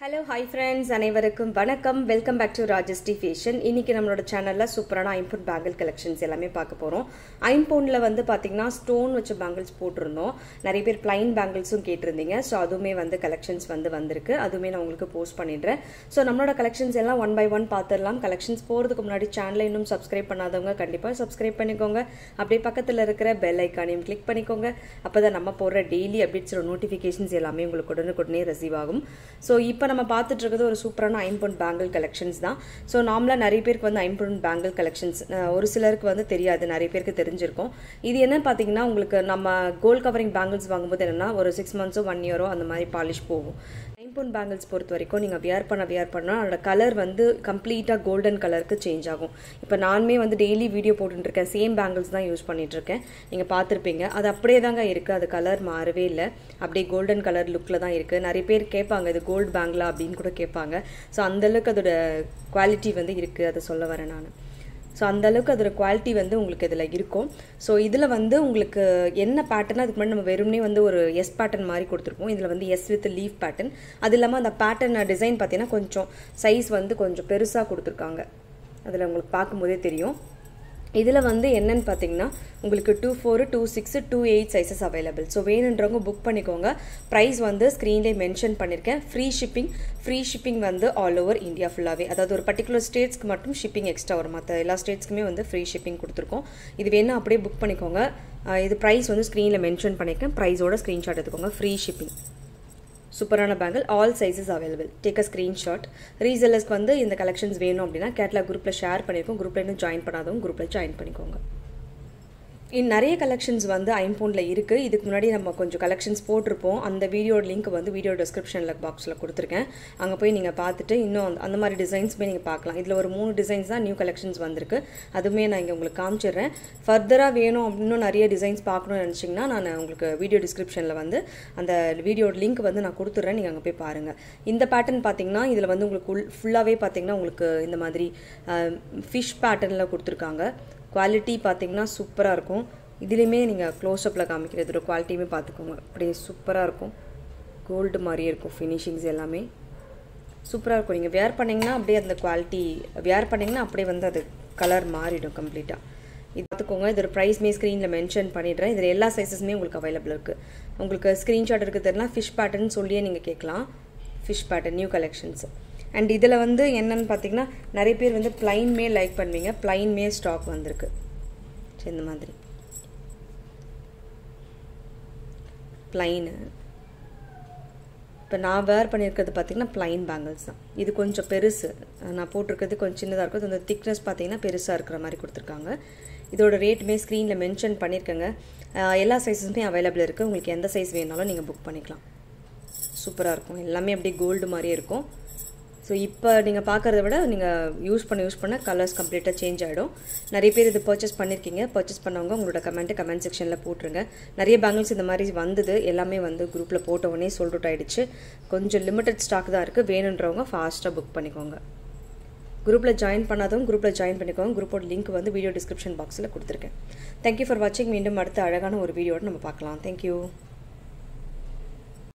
hello hi friends அனைவருக்கும் வணக்கம் welcome back to Rajasti fashion இன்னைக்கு நம்மளோட சேனலில் சூப்பரான ஐம்பவுண்ட் பேங்கிள் கலெக்ஷன்ஸ் எல்லாமே பார்க்க போகிறோம் ஐம்பவுண்டில் வந்து பார்த்தீங்கன்னா ஸ்டோன் வச்ச பேங்கிள்ஸ் போட்டிருந்தோம் நிறைய பேர் பிளைன் பேங்கிள்ஸும் கேட்டிருந்தீங்க ஸோ அதுவுமே வந்து கலெக்ஷன்ஸ் வந்து வந்திருக்கு அதுவுமே நான் உங்களுக்கு போஸ்ட் பண்ணிடுறேன் ஸோ நம்மளோட கலெக்ஷன்ஸ் எல்லாம் ஒன் பை ஒன் பார்த்துடலாம் கலெக்ஷன்ஸ் போகிறதுக்கு முன்னாடி சேனலை இன்னும் சப்ஸ்கிரைப் பண்ணாதவங்க கண்டிப்பாக சப்ஸ்கிரைப் பண்ணிக்கோங்க அப்படியே பக்கத்தில் இருக்கிற பெல் ஐக்கானையும் கிளிக் பண்ணிக்கோங்க அப்போ தான் நம்ம போடுற டெய்லி அப்டேட்ஸோட நோட்டிஃபிகேஷன்ஸ் எல்லாமே உங்களுக்கு உடனுக்குடனே ரிசீவ் ஆகும் ஸோ இப்போ நம்ம பார்த்துட்டு இருக்கிறது ஒரு சூப்பரான ஐம்பவுண்ட் பேங்கிள் கலெக்ஷன்ஸ் தான் ஸோ நார்மலாக நிறைய பேருக்கு வந்து ஐம்பவுண்ட் பேங்கிள் கலெக்ஷன்ஸ் ஒரு சிலருக்கு வந்து தெரியாது நிறைய பேருக்கு தெரிஞ்சிருக்கும் இது என்னன்னு பார்த்தீங்கன்னா உங்களுக்கு நம்ம கோல்ட் கவரிங் பேங்கிள்ஸ் வாங்கும்போது என்னன்னா ஒரு சிக்ஸ் மந்த்ஸோ ஒன் இயரோ அந்த மாதிரி பாலிஷ் போகும் ஐம்பவுண்ட் பேங்கிள்ஸ் பொறுத்த வரைக்கும் நீங்கள் வியர் பண்ண வியர் பண்ணால் அதோட கலர் வந்து கம்ப்ளீட்டாக கோல்டன் கலருக்கு சேஞ்ச் ஆகும் இப்போ நானுமே வந்து டெய்லி வீடியோ போட்டுருக்கேன் சேம் பேங்கிள்ஸ் தான் யூஸ் பண்ணிட்டு இருக்கேன் நீங்கள் பார்த்துருப்பீங்க அது அப்படியே தாங்க இருக்குது அது கலர் மாறவே இல்லை அப்படியே கோல்டன் கலர் லுக்கில் தான் இருக்குது நிறைய பேர் கேட்பாங்க இது கோல்டு பேங்கிளா அப்படின்னு கூட கேட்பாங்க ஸோ அந்தளவுக்கு அதோட குவாலிட்டி வந்து இருக்குது அதை சொல்ல வரேன் நான் ஸோ அந்தளவுக்கு அதோட குவாலிட்டி வந்து உங்களுக்கு இதில் இருக்கும் ஸோ இதில் வந்து உங்களுக்கு என்ன பேட்டர்ன் அதுக்கு முன்னாடி நம்ம வெறுமனே வந்து ஒரு எஸ் பேட்டர்ன் மாதிரி கொடுத்துருப்போம் இதில் வந்து எஸ் வித் லீஃப் பேட்டர்ன் அது இல்லாமல் அந்த பேட்டர்ன் டிசைன் பார்த்தீங்கன்னா கொஞ்சம் சைஸ் வந்து கொஞ்சம் பெருசாக கொடுத்துருக்காங்க அதில் உங்களுக்கு பார்க்கும்போதே தெரியும் இதில் வந்து என்னன்னு பார்த்தீங்கன்னா உங்களுக்கு two four two six two eight sizes available so வேணுன்றவங்க புக் பண்ணிக்கோங்க ப்ரைஸ் வந்து ஸ்க்ரீன்லேயே மென்ஷன் பண்ணியிருக்கேன் ஃப்ரீ ஷிப்பிங் ஃப்ரீ ஷிப்பிங் வந்து ஆல் ஓவர் இந்தியா ஃபுல்லாகவே அதாவது ஒரு பர்டிகுலர் ஸ்டேட்ஸ்க்கு மட்டும் ஷிப்பிங் எக்ஸ்ட்ரா வரும் மற்ற எல்லா ஸ்டேட்ஸ்க்குமே வந்து ஃப்ரீ ஷிப்பிங் கொடுத்துருக்கோம் இது வேணால் அப்படியே புக் பண்ணிக்கோங்க இது ப்ரைஸ் வந்து ஸ்க்ரீனில் மென்ஷன் பண்ணியிருக்கேன் ப்ரைஸோட ஸ்க்ரீன்ஷாட் எடுத்துக்கோங்க ஃப்ரீ ஷிப்பிங் சூப்பரான bangle all sizes available take a screenshot ரீசெல்லர்ஸ்க்கு வந்து இந்த கலெக்ஷன்ஸ் வேணும் அப்படின்னா கேட்லாக் குரூப்பில் ஷேர் பண்ணியிருக்கோம் குரூப்பில் இன்னும் ஜாயின் பண்ணாதவங்க குரூப்பில் ஜாயின் பண்ணிக்கோங்க இன் நிறைய கலெக்ஷன்ஸ் வந்து ஐம்பவுண்டில் இருக்குது இதுக்கு முன்னாடி நம்ம கொஞ்சம் கலெக்ஷன்ஸ் போட்டிருப்போம் அந்த வீடியோ லிங்க் வந்து வீடியோ டிஸ்கிரிப்ஷனில் பாக்ஸில் கொடுத்துருக்கேன் அங்கே போய் நீங்கள் பார்த்துட்டு இன்னும் அந்த மாதிரி டிசைன்ஸுமே நீங்கள் பார்க்கலாம் இதில் ஒரு மூணு டிசைன்ஸ் தான் நியூ கலெக்ஷன்ஸ் வந்திருக்கு அதுவுமே நான் இங்கே உங்களுக்கு காமிச்சிடுறேன் ஃபர்தராக வேணும் இன்னும் நிறைய டிசைன்ஸ் பார்க்கணும்னு நினச்சிங்கன்னா நான் உங்களுக்கு வீடியோ டிஸ்கிரிப்ஷனில் வந்து அந்த வீடியோ லிங்க் வந்து நான் கொடுத்துட்றேன் நீங்கள் அங்கே போய் பாருங்கள் இந்த பேட்டர்ன் பார்த்தீங்கன்னா இதில் வந்து உங்களுக்கு ஃபுல்லாகவே பார்த்தீங்கன்னா உங்களுக்கு இந்த மாதிரி ஃபிஷ் பேட்டர்னில் கொடுத்துருக்காங்க குவாலிட்டி பார்த்தீங்கன்னா சூப்பராக இருக்கும் இதுலேயுமே நீங்கள் க்ளோஸ்அப்பில் காமிக்கிறது இதோட குவாலிட்டியுமே பார்த்துக்கோங்க அப்படியே சூப்பராக இருக்கும் கோல்டு மாதிரியே இருக்கும் ஃபினிஷிங்ஸ் எல்லாமே சூப்பராக இருக்கும் நீங்கள் வேர் பண்ணிங்கன்னா அப்படியே அந்த குவாலிட்டி வேர் பண்ணிங்கன்னா அப்படியே வந்து அது கலர் மாறிடும் கம்ப்ளீட்டாக இது பார்த்துக்கோங்க இதோட ப்ரைஸ்மே ஸ்க்ரீனில் மென்ஷன் பண்ணிடுறேன் இதில் எல்லா சைஸஸுமே உங்களுக்கு அவைலபிள் இருக்குது உங்களுக்கு ஸ்க்ரீன்ஷாட் இருக்குது தெரியலாம் ஃபிஷ் பேட்டர்ன் சொல்லியே நீங்கள் கேட்கலாம் fish pattern new collections and இதில் வந்து என்னென்னு பார்த்தீங்கன்னா நிறைய பேர் வந்து ப்ளைன்மே லைக் பண்ணுவீங்க ப்ளைன்மே ஸ்டாக் வந்திருக்கு சரி இந்த மாதிரி ப்ளைனு இப்போ நான் வேர் பண்ணியிருக்கிறது பார்த்தீங்கன்னா ப்ளைன் பேங்கிள்ஸ் தான் இது கொஞ்சம் பெருசு நான் போட்டிருக்கிறது கொஞ்சம் சின்னதாக இருக்கும் இந்த திக்னஸ் பார்த்தீங்கன்னா பெருசாக இருக்கிற மாதிரி கொடுத்துருக்காங்க இதோட ரேட்டுமே ஸ்க்ரீனில் மென்ஷன் பண்ணியிருக்கேங்க எல்லா சைஸஸுமே அவைலபிள் இருக்குது உங்களுக்கு எந்த சைஸ் வேணாலும் நீங்கள் புக் பண்ணிக்கலாம் சூப்பராக இருக்கும் எல்லாமே அப்படியே கோல்டு மாதிரியே இருக்கும் ஸோ இப்போ நீங்கள் பார்க்குறத விட நீங்கள் யூஸ் பண்ண யூஸ் பண்ண கலர்ஸ் கம்ப்ளீட்டாக சேஞ்ச் ஆகிடும் நிறைய பேர் இது பர்ச்சேஸ் பண்ணியிருக்கீங்க பர்ச்சேஸ் பண்ணவங்க உங்களோட கமெண்ட்டு கமெண்ட் செக்ஷனில் போட்டுருங்க நிறைய பேங்கிள்ஸ் இந்த மாதிரி வந்தது எல்லாமே வந்து குரூப்பில் போட்ட உடனே சோல்ட் அவுட் ஆகிடுச்சு கொஞ்சம் லிமிட்டட் ஸ்டாக் தான் இருக்குது வேணுன்றவங்க ஃபாஸ்ட்டாக புக் பண்ணிக்கோங்க குரூப்பில் ஜாயின் பண்ணாதவங்க குரூப்பில் ஜாயின் பண்ணிக்கோங்க குரூப்போட லிங்க் வந்து வீடியோ டிஸ்கிரிப்ஷன் பாக்ஸில் கொடுத்துருக்கேன் தேங்க்யூ ஃபார் வாட்சிங் மீண்டும் அடுத்த அழகான ஒரு வீடியோட நம்ம பார்க்கலாம் தேங்க்யூ